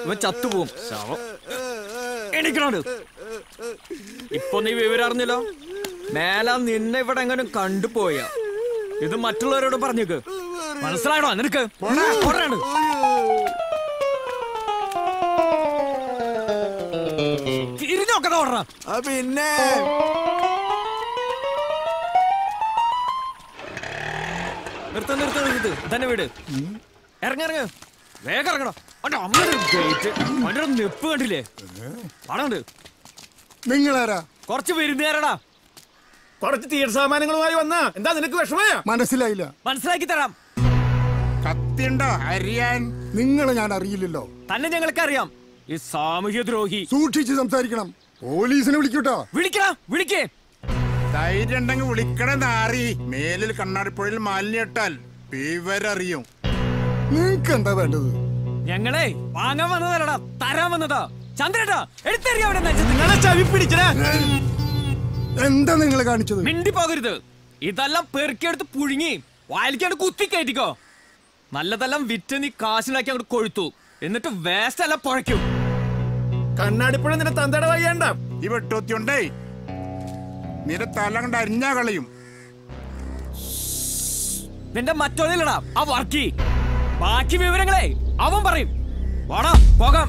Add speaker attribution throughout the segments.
Speaker 1: ഇവൻ ചത്തുപോകും ശവം എണീക്കണോട് ഇപ്പൊ നീ വിവരം അറിഞ്ഞല്ലോ മേല നിന്നെ ഇവിടെ എങ്ങനെ കണ്ടുപോയ ഇത് മറ്റുള്ളവരോട് പറഞ്ഞേക്ക് മനസ്സിലായണോ നിനക്ക് പോടാണ് തിരിഞ്ഞോക്കണ ഓടണ
Speaker 2: പിന്നെ
Speaker 1: നിർത്ത നിർത്ത നിർത്ത് തന്നെ വീട് ഇറങ്ങ ഇറങ്ങ വേഗം ഇറങ്ങണം അവന്റെ അമ്മയുടെ ഗേറ്റ് അവന്റെ ഒരു നിപ്പ് കണ്ടില്ലേ പണമുണ്ട്
Speaker 3: നിങ്ങളാരാ
Speaker 1: കുറച്ച് വിരുന്നുകാരടാ
Speaker 2: കുറച്ച് തീർ സാമാനങ്ങളുമായി വന്ന എന്താ നിനക്ക് വിഷമയ
Speaker 3: മനസ്സിലായില്ല
Speaker 1: മനസ്സിലാക്കി തരാം
Speaker 3: കത്തിയുണ്ടോ അരിയാൻ നിങ്ങളെ ഞാൻ അറിയില്ലല്ലോ
Speaker 1: തന്നെ ഞങ്ങൾക്ക് അറിയാം ഈ സാമൂഹ്യ ദ്രോഹി
Speaker 3: സൂക്ഷിച്ച് സംസാരിക്കണം പോലീസിനെ വിളിക്കൂട്ടോ
Speaker 1: വിളിക്കടാ വിളിക്കേ
Speaker 4: ധൈര്യം ഉണ്ടെങ്കിൽ വിളിക്കണേ നാറി മേലിൽ കണ്ണാടിപ്പുഴയിൽ മാലിന്യം ഇട്ടാൽ വിവരറിയും
Speaker 3: നിങ്ങക്ക് എന്താ വേണ്ടത്
Speaker 1: ഞങ്ങളെ വാങ്ങാൻ വന്നതല്ലടാ തരാൻ വന്നതാ ചന്ദ്രേട്ടാ എടുത്തറിയാം അവിടെ നിങ്ങളെ ചവി പിടിച്ചടാ
Speaker 3: എന്താ നിങ്ങൾ കാണിച്ചത്
Speaker 1: മിണ്ടി പോകരുത് ഇതെല്ലാം പെറുക്കിയെടുത്ത് പുഴുങ്ങി വായിലിക്കാണ്ട് കുത്തി കയറ്റിക്കോ നല്ലതെല്ലാം വിറ്റ് നീ കാശിലാക്കി അങ്ങോട്ട് കൊഴുത്തു എന്നിട്ട് വേസ്റ്റ് എല്ലാം പുഴയ്ക്കും
Speaker 2: കണ്ണാടിപ്പുഴ നിന്റെ തന്തയുടെ വയ്യണ്ട
Speaker 4: ഈ വെട്ടൂത്തിയുണ്ടേ നിന്റെ തല കണ്ട് അരിഞ്ഞാ കളയും
Speaker 1: നിന്റെ മറ്റോന്നില്ലടാ ആ വർക്കി ബാക്കി വിവരങ്ങളെ അവൻ പറയും വാടാ പോകാം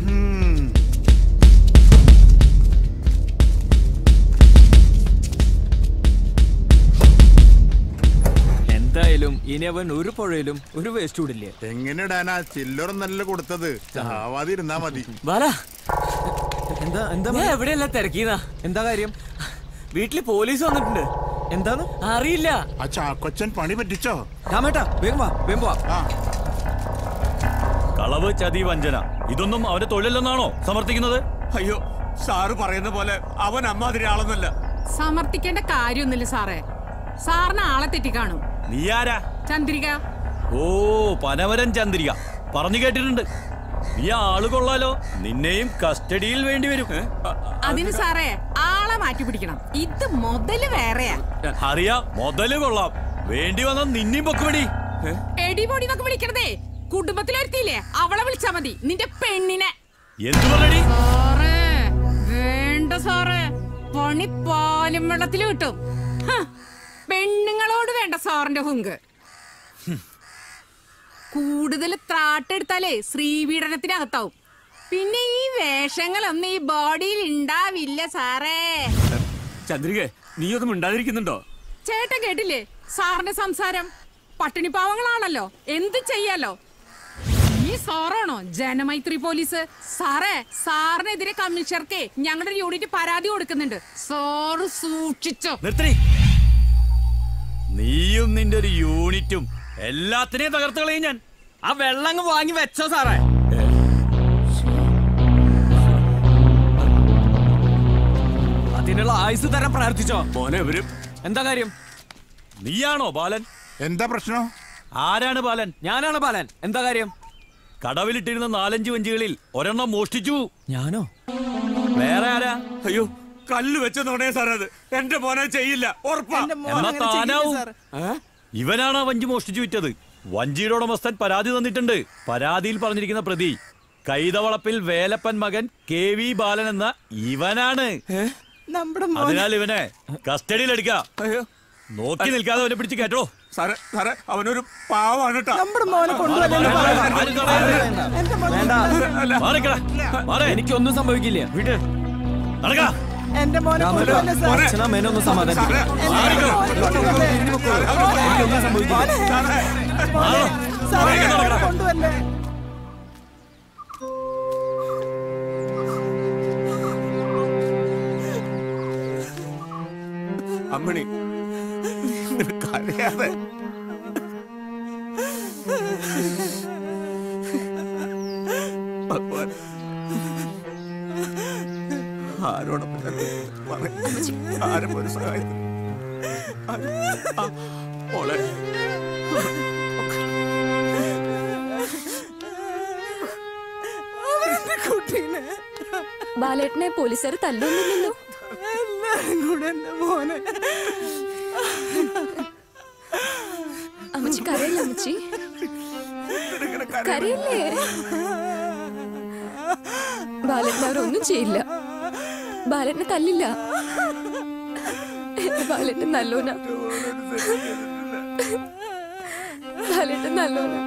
Speaker 1: എന്തായാലും ഇനി അവൻ ഒരു പുഴയിലും ഒരു വേസ്റ്റ് വിടില്ലേ
Speaker 4: എങ്ങനെ ഇടാനാ ചില്ലറ നല്ല കൊടുത്തത് ചാവാതിരുന്നാ മതി
Speaker 1: ബാലാ എന്താ എന്താ
Speaker 5: ഞാൻ എവിടെയല്ല തിരക്കിയതാ
Speaker 1: എന്താ കാര്യം
Speaker 5: വീട്ടില് പോലീസ് വന്നിട്ടുണ്ട്
Speaker 1: എന്താന്ന്
Speaker 5: അറിയില്ല
Speaker 4: ആ ചാക്കൊച്ചൻ പണി പറ്റിച്ചോ
Speaker 1: രാമേട്ടാ വേഗം വാ വേഗം വാ
Speaker 6: കളവ് ചതി വഞ്ചന ഇതൊന്നും അവന്റെ തൊഴിലല്ലെന്നാണോ സമർത്ഥിക്കുന്നത്
Speaker 7: അയ്യോ സാറ് പറയുന്ന പോലെ അവൻ അമ്മാതിരി ആളൊന്നല്ല
Speaker 8: സമർത്ഥിക്കേണ്ട കാര്യമൊന്നുമില്ല സാറേ സാറിന് ആളെ തെറ്റിക്കാണും
Speaker 6: നീ ആരാ
Speaker 8: ചന്ദ്രിക
Speaker 6: ഓ പനവരൻ ചന്ദ്രിക പറഞ്ഞു കേട്ടിട്ടുണ്ട് നീ ആള് കൊള്ളാലോ നിന്നെയും കസ്റ്റഡിയിൽ വേണ്ടി വരും
Speaker 8: അതിന് സാറേ ആളെ മാറ്റി പിടിക്കണം ഇത് മുതല് വേറെയാ
Speaker 6: അറിയാം മുതല് കൊള്ളാം വേണ്ടി വന്ന നിന്നെയും പൊക്കുപടി
Speaker 8: എടി പൊടി എന്നൊക്കെ വിളിക്കണതേ കുടുംബത്തിലൊരുത്തിയില്ലേ അവളെ വിളിച്ചാ മതി നിന്റെ പെണ്ണിനെ
Speaker 6: എന്തു പറയടി
Speaker 8: സാറേ വേണ്ട സാറേ പണി പാലും വെള്ളത്തിൽ കിട്ടും ഹ്, പെണ്ണുങ്ങളോട് വേണ്ട സാറിന്റെ ഹുങ്ക് കൂടുതൽ ത്രാട്ടെടുത്താലേ ശ്രീപീഡനത്തിനകത്താവും പിന്നെ ഈ വേഷങ്ങളൊന്നും ഈ ബോഡിയിൽ ഉണ്ടാവില്ല സാറേ
Speaker 7: ചന്ദ്രിക നീ ഒന്നും മിണ്ടാതിരിക്കുന്നുണ്ടോ
Speaker 8: ചേട്ടൻ കേട്ടില്ലേ സാറിന്റെ സംസാരം പട്ടിണി പാവങ്ങളാണല്ലോ എന്ത് ചെയ്യാലോ ഈ സാറാണോ ജനമൈത്രി പോലീസ് സാറേ സാറിനെതിരെ കമ്മീഷണർക്ക് ഞങ്ങളുടെ ഒരു യൂണിറ്റ് പരാതി കൊടുക്കുന്നുണ്ട് സാറ് സൂക്ഷിച്ചോ
Speaker 6: നിർത്തി നീയും നിന്റെ ഒരു യൂണിറ്റും എല്ലാത്തിനെയും തകർത്ത് കളയും ഞാൻ
Speaker 1: ആ വെള്ളം അങ്ങ് വാങ്ങി വെച്ചോ സാറേ അതിനുള്ള ആയുസ് തരാൻ പ്രാർത്ഥിച്ചോ
Speaker 7: മോനെ ഇവര്
Speaker 1: എന്താ കാര്യം
Speaker 6: നീയാണോ ബാലൻ
Speaker 4: എന്താ പ്രശ്നം
Speaker 6: ആരാണ് ബാലൻ
Speaker 1: ഞാനാണ് ബാലൻ എന്താ കാര്യം
Speaker 6: കടവിലിട്ടിരുന്ന നാലഞ്ച് വഞ്ചികളിൽ ഒരെണ്ണം മോഷ്ടിച്ചു
Speaker 1: ഞാനോ
Speaker 6: വേറെ ആരാ
Speaker 7: അയ്യോ കല്ല് വെച്ചെന്നോണേ സാർ അത് എന്റെ മോനെ ചെയ്യില്ല ഉറപ്പാ
Speaker 6: എന്നാ താനാവും ഇവനാണ് ആ വഞ്ചി മോഷ്ടിച്ചു വിറ്റത് വഞ്ചിയുടെ ഉടമസ്ഥൻ പരാതി തന്നിട്ടുണ്ട് പരാതിയിൽ പറഞ്ഞിരിക്കുന്ന പ്രതി കൈതവളപ്പിൽ വേലപ്പൻ മകൻ കെ വി ബാലൻ എന്ന ഇവനാണ് അതിനാൽ ഇവനെ കസ്റ്റഡിയിൽ എടുക്കാം
Speaker 7: അയ്യോ
Speaker 6: നോക്കി നിൽക്കാതെ അവനെ പിടിച്ച് കേട്ടോ
Speaker 7: സാറേ സാറേ അവനൊരു പാവാണ് കേട്ടോ
Speaker 1: വേണ്ട
Speaker 6: മാറിക്കടാ മാറേ
Speaker 1: എനിക്കൊന്നും സംഭവിക്കില്ല വിട്
Speaker 6: നടക്കാ
Speaker 9: എന്റെ മോനെ കൊണ്ടുവല്ലേ സാർ
Speaker 1: അച്ഛനാ മേനൊന്നും സമാധാനിപ്പിക്കണം എനിക്കൊന്നും സംഭവിക്കില്ല
Speaker 9: സാറേ എന്റെ മോനെ കൊണ്ടുവല്ലേ
Speaker 7: അമ്മണി കരയാതെ ഭഗവാൻ ആരോടൊപ്പം തന്നെ പറ- ആരും ഒരു സഹായം ആ, മോളെ
Speaker 9: അവരെന്റെ കുട്ടീനെ
Speaker 10: ബാലേട്ടനെ പോലീസുകാർ തല്ലൊന്നുമില്ലല്ലോ
Speaker 9: എല്ലാരും കൂടെ എന്റെ മോനെ
Speaker 10: അമ്മച്ചി കരയില്ല അമ്മച്ചി കരയില്ലേ ബാലേട്ടനെ അവരൊന്നും ചെയ്യില്ല ബാലേട്ടനെ തല്ലില്ല എന്റെ ബാലേട്ടൻ നല്ലോനാ ബാലേട്ടൻ നല്ലോനാ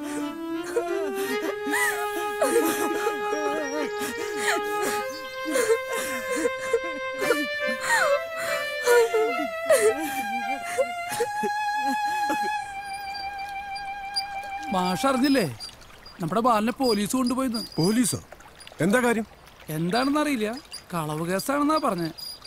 Speaker 11: മാഷ് അറിഞ്ഞില്ലേ നമ്മുടെ ബാലിനെ പോലീസ് കൊണ്ടുപോയിന്ന്
Speaker 3: പോലീസോ എന്താ കാര്യം
Speaker 11: എന്താണെന്ന് അറിയില്ല കളവ് കേസാണെന്നാ പറഞ്ഞേ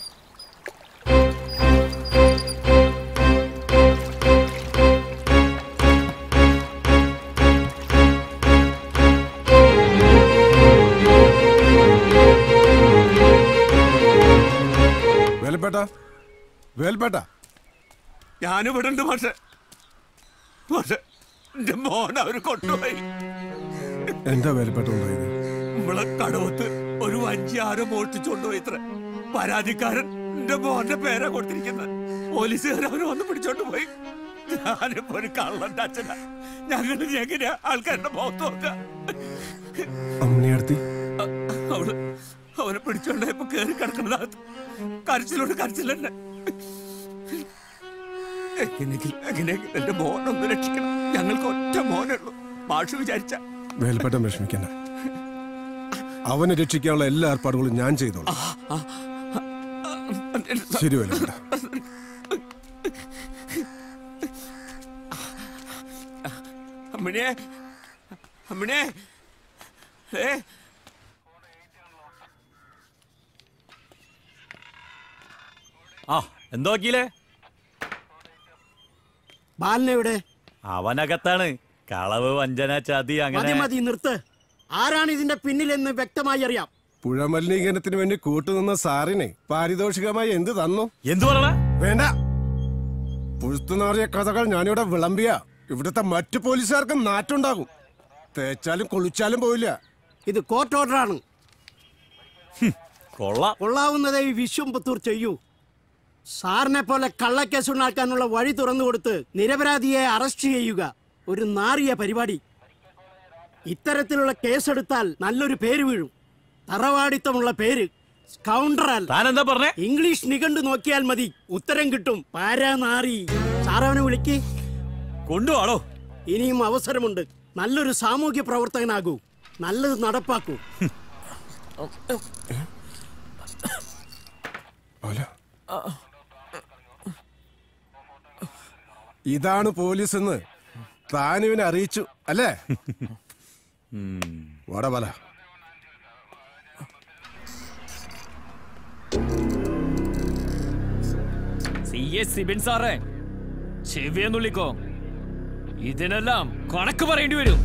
Speaker 3: വേലപ്പേട്ട വേൽപ്പേട്ട
Speaker 7: ഞാനിവിടെ ഉണ്ട് പക്ഷെ പക്ഷെ എന്റെ മോൻ അവര് കൊണ്ടുപോയി
Speaker 3: എന്താ വേലപ്പേട്ട ഉണ്ടായത്
Speaker 7: നമ്മളെ കടവത്ത് ഒരു വഞ്ചി ആരോ മോഷ്ടിച്ചോണ്ടുപോയി ഇത്ര പരാതിക്കാരൻ എന്റെ മോന്റെ പേരാ കൊടുത്തിരിക്കുന്നത് പോലീസുകാർ അവര് വന്ന് പിടിച്ചോണ്ട് പോയി ഞാനിപ്പോ ഒരു കള്ളന്റെ അച്ഛന ഞങ്ങൾ എങ്ങനെയാ ആൾക്കാരുടെ മുഖത്ത് നോക്ക
Speaker 3: അമ്മണിയടുത്തി
Speaker 7: അവള് അവനെ പിടിച്ചോണ്ടായപ്പോ കേറി കിടക്കുന്നതിനകത്ത് കരച്ചിലോട് കരച്ചിൽ തന്നെ എങ്ങനെയെങ്കിലും എങ്ങനെയെങ്കിലും എന്റെ മോനൊന്ന് രക്ഷിക്കണം ഞങ്ങൾക്ക് ഒറ്റ മോനേ ഉള്ളൂ മാഷ് വിചാരിച്ച
Speaker 3: വേൽപ്പേട്ടൻ വിഷമിക്കണ്ട അവനെ രക്ഷിക്കാനുള്ള എല്ലാ ഏർപ്പാടുകളും ഞാൻ ചെയ്തോളാം ശരി വേലപ്പേട്ട
Speaker 7: അമ്മിണിയെ അമ്മിണിയെ ഏ
Speaker 6: ആ എന്തോ വക്കീലേ
Speaker 12: ബാലനെവിടെ
Speaker 6: അവനകത്താണ് കളവ് വഞ്ചന ചതി
Speaker 12: മതി
Speaker 6: അങ്ങനെ
Speaker 12: മതി നിർത്ത് ആരാണ് ഇതിന്റെ പിന്നിലെന്ന് വ്യക്തമായി അറിയാം
Speaker 3: പുഴ മലിനീകരണത്തിന് വേണ്ടി കൂട്ടുനിന്ന സാറിനെ പാരിതോഷികമായി എന്ത് തന്നു
Speaker 6: എന്തു പറയണ
Speaker 3: വേണ്ട പുഴുത്തുനാറിയ കഥകൾ ഞാനിവിടെ വിളമ്പിയ ഇവിടുത്തെ മറ്റു പോലീസുകാർക്കും നാറ്റുണ്ടാകും തേച്ചാലും കൊളിച്ചാലും പോയില്ല
Speaker 12: ഇത് കോർട്ട് ഓർഡറാണ്
Speaker 6: കൊള്ളാം
Speaker 12: കൊള്ളാവുന്നതേ ഈ വിശ്വംപുത്തൂർ ചെയ്യൂ സാറിനെ പോലെ കള്ളക്കേസ് ഉണ്ടാക്കാനുള്ള വഴി തുറന്നു കൊടുത്ത് നിരപരാധിയെ അറസ്റ്റ് ചെയ്യുക ഒരു നാറിയ പരിപാടി ഇത്തരത്തിലുള്ള കേസെടുത്താൽ നല്ലൊരു പേര് വീഴും തറവാടിത്തമുള്ള പേര് സ്കൗണ്ടറൽ
Speaker 6: താനെന്താ പറഞ്ഞേ
Speaker 12: ഇംഗ്ലീഷ് നിഘണ്ടു നോക്കിയാൽ മതി ഉത്തരം കിട്ടും പാരാനാറി സാറവനെ വിളിക്ക്
Speaker 6: കൊണ്ടുപോണോ
Speaker 12: ഇനിയും അവസരമുണ്ട് നല്ലൊരു സാമൂഹ്യ പ്രവർത്തകനാകൂ നല്ലത് നടപ്പാക്കൂ
Speaker 3: ഇതാണ് പോലീസ് എന്ന് താനിവനെ അറിയിച്ചു അല്ലേ വാടാ പല
Speaker 1: സി എസ് സിബിൻ സാറേ ചെവിയെന്നുള്ളിക്കോ ഇതിനെല്ലാം കണക്ക് പറയേണ്ടി വരും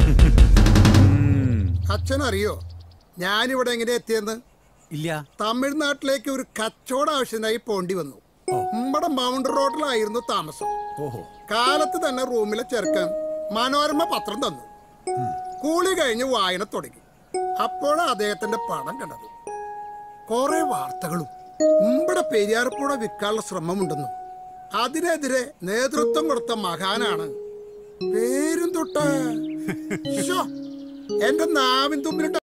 Speaker 13: അച്ഛനറിയോ ഞാനിവിടെ എങ്ങനെ എത്തിയെന്ന്
Speaker 2: ഇല്ല
Speaker 13: തമിഴ്നാട്ടിലേക്ക് ഒരു കച്ചവട ആവശ്യത്തിനായി പോണ്ടി വന്നു നമ്മുടെ മൗണ്ട് റോഡിലായിരുന്നു താമസം കാലത്ത് തന്നെ റൂമിലെ ചെറുക്കൻ മനോരമ പത്രം തന്നു കൂളി കഴിഞ്ഞ് വായന തുടങ്ങി അപ്പോഴാണ് അദ്ദേഹത്തിന്റെ പടം കണ്ടത് കുറെ വാർത്തകളും നമ്മുടെ പെരിയാർപ്പുഴ വിൽക്കാനുള്ള ശ്രമമുണ്ടെന്നു അതിനെതിരെ നേതൃത്വം കൊടുത്ത മഹാനാണ് പേരും തൊട്ട് ശ്ശോ, എന്റെ നാവിൻ തുമ്പിലിട്ട്